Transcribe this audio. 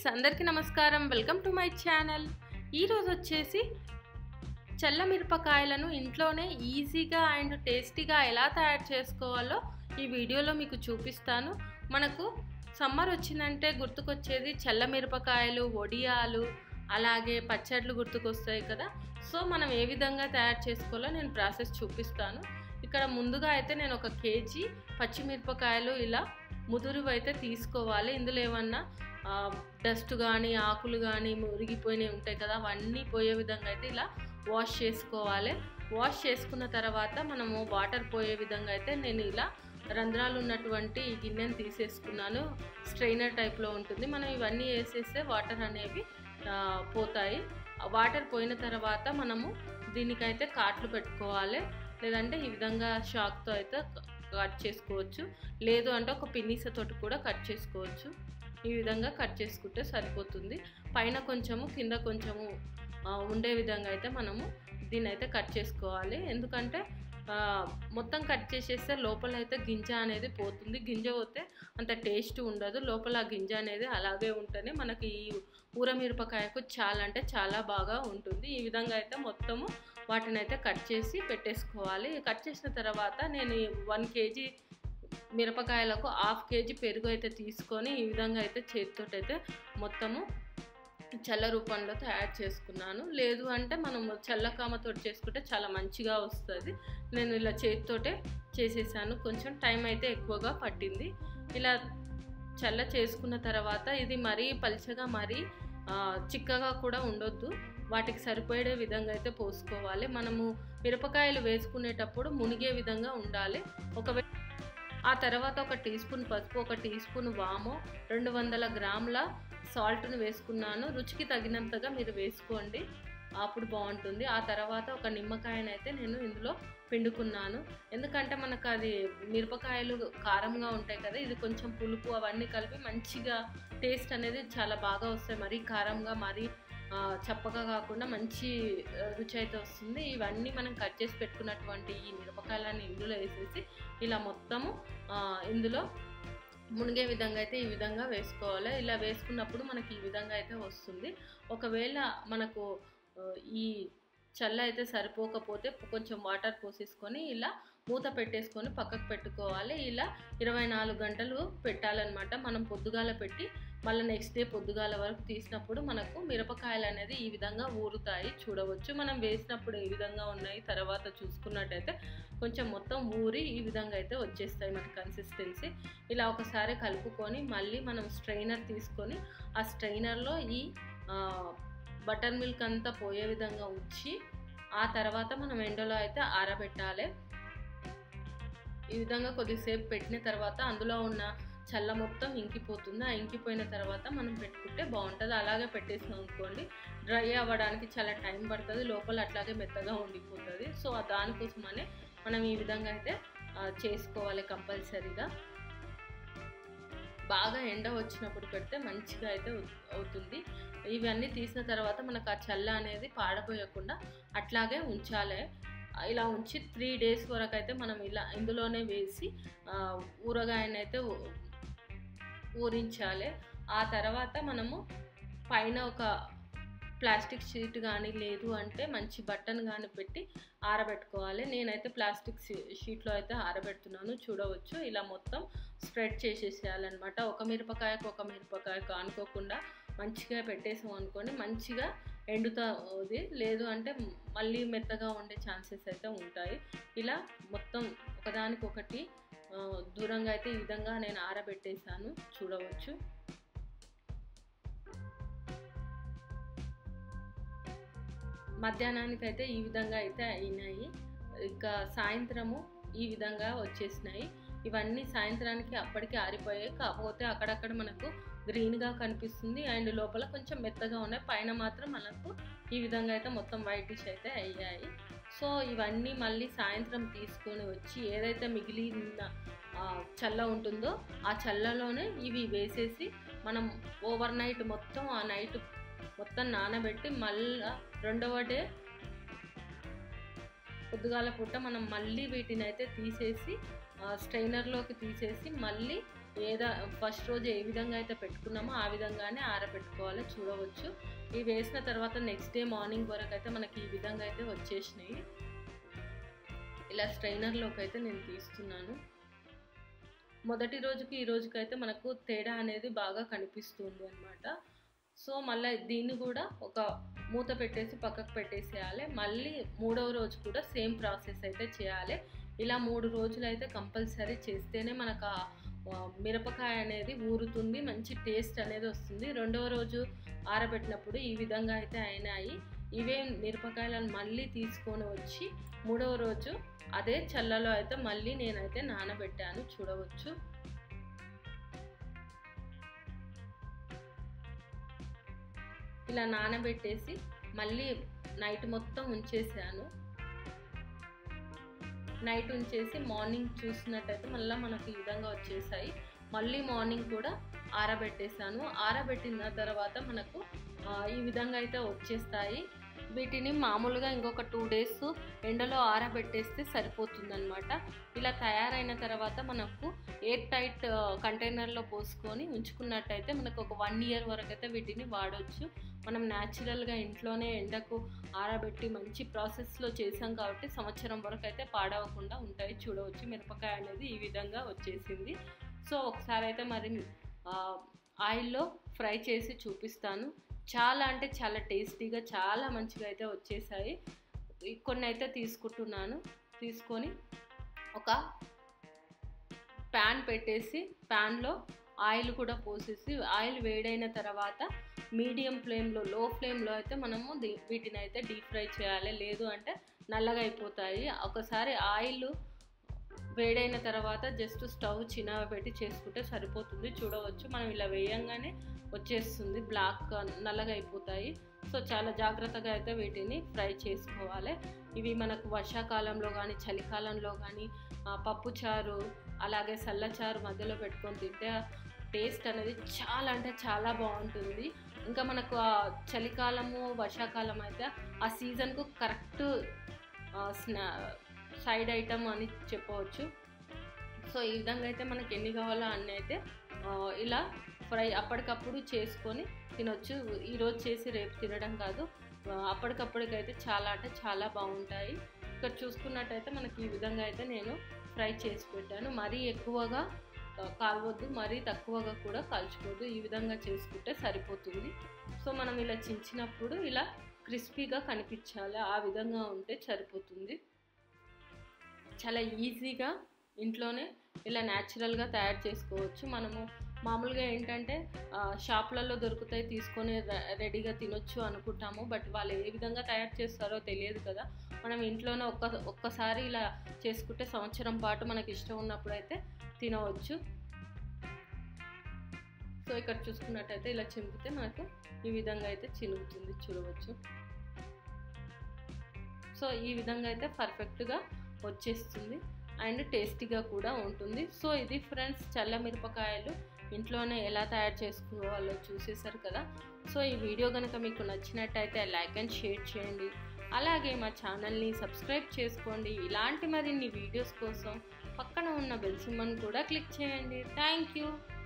అందరికీ నమస్కారం welcome to my channel ఈరోజు వచ్చేసి చల్ల మిరపకాయలను ఇంట్లోనే ఈజీగా అండ్ టేస్టీగా ఎలా తయారు చేసుకోవాలో ఈ వీడియోలో మీకు చూపిస్తాను మనకు సమ్మర్ వచ్చిందంటే గుర్తుకొచ్చేది చల్ల మిరపకాయలు వడియాలు అలాగే పచ్చళ్ళు గుర్తుకొస్తాయి కదా సో మనం ఏ విధంగా తయారు చేసుకోవాలో నేను ప్రాసెస్ చూపిస్తాను ఇక్కడ ముందుగా అయితే నేను ఒక కేజీ పచ్చిమిరపకాయలు ఇలా ముదురువి అయితే తీసుకోవాలి ఇందులో ఏమన్నా డస్ట్ కానీ ఆకులు కానీ మురిగిపోయినవి ఉంటాయి కదా అవన్నీ పోయే విధంగా అయితే ఇలా వాష్ చేసుకోవాలి వాష్ చేసుకున్న తర్వాత మనము వాటర్ పోయే విధంగా అయితే నేను ఇలా రంధ్రాలు ఉన్నటువంటి ఈ గిన్నెను తీసేసుకున్నాను స్ట్రైనర్ టైప్లో ఉంటుంది మనం ఇవన్నీ వేసేస్తే వాటర్ అనేవి ఆ, పోతాయి ఆ వాటర్ పోయిన తర్వాత మనము దీనికైతే కాట్లు పెట్టుకోవాలి లేదంటే ఈ విధంగా షాక్తో అయితే కట్ చేసుకోవచ్చు లేదు అంటే ఒక పిన్నీసతోటి కూడా కట్ చేసుకోవచ్చు ఈ విధంగా కట్ చేసుకుంటే సరిపోతుంది పైన కొంచెము కింద కొంచెము ఆ, ఉండే విధంగా అయితే మనము దీన్ని అయితే కట్ చేసుకోవాలి ఎందుకంటే ఆ, మొత్తం కట్ చేసేస్తే లోపల అయితే గింజ అనేది పోతుంది గింజ పోతే అంత టేస్ట్ ఉండదు లోపల ఆ గింజ అనేది అలాగే ఉంటేనే మనకి ఈ ఊర మిరపకాయకు చాలా అంటే చాలా బాగా ఉంటుంది ఈ విధంగా అయితే మొత్తము వాటిని అయితే కట్ చేసి పెట్టేసుకోవాలి కట్ చేసిన తర్వాత నేను వన్ కేజీ మిరపకాయలకు హాఫ్ కేజీ పెరుగు అయితే తీసుకొని ఈ విధంగా అయితే చేతితోటి అయితే మొత్తము చల్ల రూపంలో తయారు చేసుకున్నాను లేదు అంటే మనం చల్లకామతో చేసుకుంటే చాలా మంచిగా వస్తుంది నేను ఇలా చేతితోటే చేసేసాను కొంచెం టైం అయితే ఎక్కువగా పట్టింది ఇలా చల్ల చేసుకున్న తర్వాత ఇది మరీ పల్చగా మరీ ఆ, చిక్కగా కూడా ఉండొద్దు వాటికి సరిపోయే విధంగా అయితే పోసుకోవాలి మనము మిరపకాయలు వేసుకునేటప్పుడు మునిగే విధంగా ఉండాలి ఒకవేళ ఆ తర్వాత ఒక టీ స్పూన్ పసుపు ఒక టీ స్పూన్ వాము రెండు వందల గ్రాముల సాల్ట్ని వేసుకున్నాను రుచికి తగినంతగా మీరు వేసుకోండి అప్పుడు బాగుంటుంది ఆ తర్వాత ఒక నిమ్మకాయనైతే నేను ఇందులో పిండుకున్నాను ఎందుకంటే మనకు అది మిరపకాయలు కారంగా ఉంటాయి కదా ఇది కొంచెం పులుపు అవన్నీ కలిపి మంచిగా టేస్ట్ అనేది చాలా బాగా వస్తాయి మరీ కారంగా మరీ ఆ, చప్పగా కాకుండా మంచి ఆ, రుచి అయితే వస్తుంది ఇవన్నీ మనం కట్ చేసి పెట్టుకున్నటువంటి ఈ మిరపకాయలన్నీ ఇందులో వేసేసి ఇలా మొత్తము ఆ, ఇందులో మునిగే విధంగా అయితే ఈ విధంగా వేసుకోవాలి ఇలా వేసుకున్నప్పుడు మనకి ఈ విధంగా అయితే వస్తుంది ఒకవేళ మనకు ఆ, ఈ చల్ల అయితే సరిపోకపోతే కొంచెం వాటర్ పోసేసుకొని ఇలా మూత పెట్టేసుకొని పక్కకు పెట్టుకోవాలి ఇలా ఇరవై నాలుగు గంటలు పెట్టాలన్నమాట మనం పొద్దుగాల పెట్టి మళ్ళీ నెక్స్ట్ డే పొద్దుగాల వరకు తీసినప్పుడు మనకు మిరపకాయలు అనేది ఈ విధంగా ఊరుతాయి చూడవచ్చు మనం వేసినప్పుడు ఏ విధంగా ఉన్నాయి తర్వాత చూసుకున్నట్టయితే కొంచెం మొత్తం ఊరి ఈ విధంగా అయితే వచ్చేస్తాయి మన కన్సిస్టెన్సీ ఇలా ఒకసారి కలుపుకొని మళ్ళీ మనం స్ట్రైనర్ తీసుకొని ఆ స్ట్రైనర్లో ఈ ఆ, బటర్ మిల్క్ అంతా పోయే విధంగా ఉంచి ఆ తర్వాత మనం ఎండలో అయితే ఆరబెట్టాలి ఈ విధంగా కొద్దిసేపు పెట్టిన తర్వాత అందులో ఉన్న చల్ల మొత్తం ఇంకిపోతుంది ఆ ఇంకిపోయిన తర్వాత మనం పెట్టుకుంటే బాగుంటుంది అలాగే పెట్టేసినాం అనుకోండి డ్రై అవ్వడానికి చాలా టైం పడుతుంది లోపల అట్లాగే మెత్తగా ఉండిపోతుంది సో ఆ దానికోసమనే మనం ఈ విధంగా అయితే ఆ, చేసుకోవాలి కంపల్సరీగా బాగా ఎండ వచ్చినప్పుడు పెడితే మంచిగా అయితే అవు- అవుతుంది ఇవన్నీ తీసిన తర్వాత మనకు ఆ చల్ల అనేది పాడపోయకుండా అట్లాగే ఉంచాలి ఇలా ఉంచి త్రీ డేస్ వరకు అయితే మనం ఇలా ఇందులోనే వేసి ఆ, ఊరగాయనైతే ఊ- ఊరించాలి ఆ తర్వాత మనము పైన ఒక ప్లాస్టిక్ షీట్ కానీ లేదు అంటే మంచి బట్టను కానీ పెట్టి ఆరబెట్టుకోవాలి నేనైతే ప్లాస్టిక్ షీ- షీట్లో అయితే ఆరబెడుతున్నాను చూడవచ్చు ఇలా మొత్తం స్ప్రెడ్ చేసేసేయాలన్నమాట ఒక మిరపకాయకు ఒక మిరపకాయకు అనుకోకుండా మంచిగా పెట్టేసాం అనుకోండి మంచిగా ఎండుతుంది లేదు అంటే మళ్ళీ మెత్తగా ఉండే ఛాన్సెస్ అయితే ఉంటాయి ఇలా మొత్తం ఒకదానికొకటి ఆ, దూరంగా అయితే ఈ విధంగా నేను ఆరబెట్టేశాను చూడవచ్చు మధ్యాహ్నానికి అయితే ఈ విధంగా అయితే అయినాయి ఇంకా సాయంత్రము ఈ విధంగా వచ్చేసినాయి ఇవన్నీ సాయంత్రానికి అప్పటికి ఆరిపోయాయి కాకపోతే అక్కడక్కడ మనకు గ్రీన్గా కనిపిస్తుంది అండ్ లోపల కొంచెం మెత్తగా ఉన్నాయి పైన మాత్రం మనకు ఈ విధంగా అయితే మొత్తం వైటిష్ అయితే అయ్యాయి సో ఇవన్నీ మళ్ళీ సాయంత్రం తీసుకొని వచ్చి ఏదైతే మిగిలిన ఆ, చల్ల ఉంటుందో ఆ చల్లలోనే ఇవి వేసేసి మనం ఓవర్ నైట్ మొత్తం ఆ నైట్ మొత్తం నానబెట్టి మళ్ళా రెండవ డే పొద్దుగాల పూట మనం మళ్ళీ వీటిని అయితే తీసేసి ఆ, స్ట్రైనర్లోకి తీసేసి మళ్ళీ ఏదా ఫస్ట్ రోజు ఏ విధంగా అయితే పెట్టుకున్నామో ఆ విధంగానే ఆరబెట్టుకోవాలి చూడవచ్చు ఇవి వేసిన తర్వాత నెక్స్ట్ డే మార్నింగ్ వరకు అయితే మనకి ఈ విధంగా అయితే వచ్చేసినాయి ఇలా స్ట్రైనర్లోకి అయితే నేను తీస్తున్నాను మొదటి రోజుకి ఈ రోజుకి అయితే మనకు తేడా అనేది బాగా కనిపిస్తుంది అనమాట సో మళ్ళీ దీన్ని కూడా ఒక మూత పెట్టేసి పక్కకు పెట్టేసేయాలి మళ్ళీ మూడవ రోజు కూడా సేమ్ ప్రాసెస్ అయితే చేయాలి ఇలా మూడు రోజులు అయితే కంపల్సరీ చేస్తేనే మనకు ఆ మిరపకాయ అనేది ఊరుతుంది మంచి టేస్ట్ అనేది వస్తుంది రెండవ రోజు ఆరబెట్టినప్పుడు ఈ విధంగా అయితే అయినాయి ఇవే మిరపకాయలను మళ్ళీ తీసుకొని వచ్చి మూడవ రోజు అదే చల్లలో అయితే మళ్ళీ నేనైతే నానబెట్టాను చూడవచ్చు ఇలా నానబెట్టేసి మళ్ళీ నైట్ మొత్తం ఉంచేసాను నైట్ ఉంచేసి మార్నింగ్ చూసినట్టయితే మళ్ళీ మనకు ఈ విధంగా వచ్చేసాయి మళ్ళీ మార్నింగ్ కూడా ఆరబెట్టేసాను ఆరబెట్టిన తర్వాత మనకు ఈ విధంగా అయితే వచ్చేస్తాయి వీటిని మామూలుగా ఇంకొక టూ డేస్ ఎండలో ఆరబెట్టేస్తే సరిపోతుందన్నమాట ఇలా తయారైన తర్వాత మనకు ఎయిర్ టైట్ కంటైనర్లో పోసుకొని ఉంచుకున్నట్టయితే మనకు ఒక వన్ ఇయర్ వరకు అయితే వీటిని వాడవచ్చు మనం న్యాచురల్గా ఇంట్లోనే ఎండకు ఆరబెట్టి మంచి ప్రాసెస్లో చేసాం కాబట్టి సంవత్సరం వరకు అయితే పాడవకుండా ఉంటాయి చూడవచ్చు మిరపకాయ అనేది ఈ విధంగా వచ్చేసింది సో ఒకసారి అయితే మరి ఆయిల్లో ఫ్రై చేసి చూపిస్తాను చాలా అంటే చాలా టేస్టీగా చాలా మంచిగా అయితే వచ్చేసాయి కొన్ని అయితే తీసుకుంటున్నాను తీసుకొని ఒక ప్యాన్ పెట్టేసి ప్యాన్లో ఆయిల్ కూడా పోసేసి ఆయిల్ వేడైన తర్వాత మీడియం ఫ్లేమ్లో లో ఫ్లేమ్లో అయితే మనము వీటిని అయితే డీప్ ఫ్రై చేయాలి లేదు అంటే నల్లగా అయిపోతాయి ఒకసారి ఆయిల్ వేడైన తర్వాత జస్ట్ స్టవ్ చిన్నగా పెట్టి చేసుకుంటే సరిపోతుంది చూడవచ్చు మనం ఇలా వేయంగానే వచ్చేస్తుంది బ్లాక్ నల్లగా అయిపోతాయి సో చాలా జాగ్రత్తగా అయితే వీటిని ఫ్రై చేసుకోవాలి ఇవి మనకు వర్షాకాలంలో కానీ చలికాలంలో కానీ పప్పు చారు అలాగే చల్లచారు మధ్యలో పెట్టుకొని తింటే టేస్ట్ అనేది చాలా అంటే చాలా బాగుంటుంది ఇంకా మనకు ఆ చలికాలము వర్షాకాలం అయితే ఆ సీజన్కు కరెక్ట్ స్నా సైడ్ ఐటమ్ అని చెప్పవచ్చు సో ఈ విధంగా అయితే మనకి ఎన్ని కావాలో అన్నీ అయితే ఇలా ఫ్రై అప్పటికప్పుడు చేసుకొని తినొచ్చు ఈరోజు చేసి రేపు తినడం కాదు అప్పటికప్పటికైతే చాలా అంటే చాలా బాగుంటాయి ఇక్కడ చూసుకున్నట్టయితే మనకి ఈ విధంగా అయితే నేను ఫ్రై చేసి పెట్టాను మరీ ఎక్కువగా కాలవద్దు మరీ తక్కువగా కూడా కాల్చుకోవద్దు ఈ విధంగా చేసుకుంటే సరిపోతుంది సో మనం ఇలా చించినప్పుడు ఇలా క్రిస్పీగా కనిపించాలి ఆ విధంగా ఉంటే సరిపోతుంది చాలా ఈజీగా ఇంట్లోనే ఇలా న్యాచురల్గా తయారు చేసుకోవచ్చు మనము మామూలుగా ఏంటంటే షాపులలో దొరుకుతాయి తీసుకొని రెడీగా తినొచ్చు అనుకుంటాము బట్ వాళ్ళు ఏ విధంగా తయారు చేస్తారో తెలియదు కదా మనం ఇంట్లోనే ఒక్క ఒక్కసారి ఇలా చేసుకుంటే సంవత్సరం పాటు మనకి ఇష్టం ఉన్నప్పుడు అయితే తినవచ్చు సో ఇక్కడ చూసుకున్నట్టయితే ఇలా చింపితే మనకు ఈ విధంగా అయితే చినుగుతుంది చూడవచ్చు సో ఈ విధంగా అయితే పర్ఫెక్ట్గా వచ్చేస్తుంది అండ్ టేస్టీగా కూడా ఉంటుంది సో ఇది ఫ్రెండ్స్ చల్ల మిరపకాయలు ఇంట్లోనే ఎలా తయారు చేసుకోవాలో చూసేసారు కదా సో ఈ వీడియో కనుక మీకు నచ్చినట్టయితే లైక్ అండ్ షేర్ చేయండి అలాగే మా ఛానల్ని సబ్స్క్రైబ్ చేసుకోండి ఇలాంటి మరిన్ని వీడియోస్ కోసం పక్కన ఉన్న బెల్ సింబల్ కూడా క్లిక్ చేయండి థ్యాంక్ యూ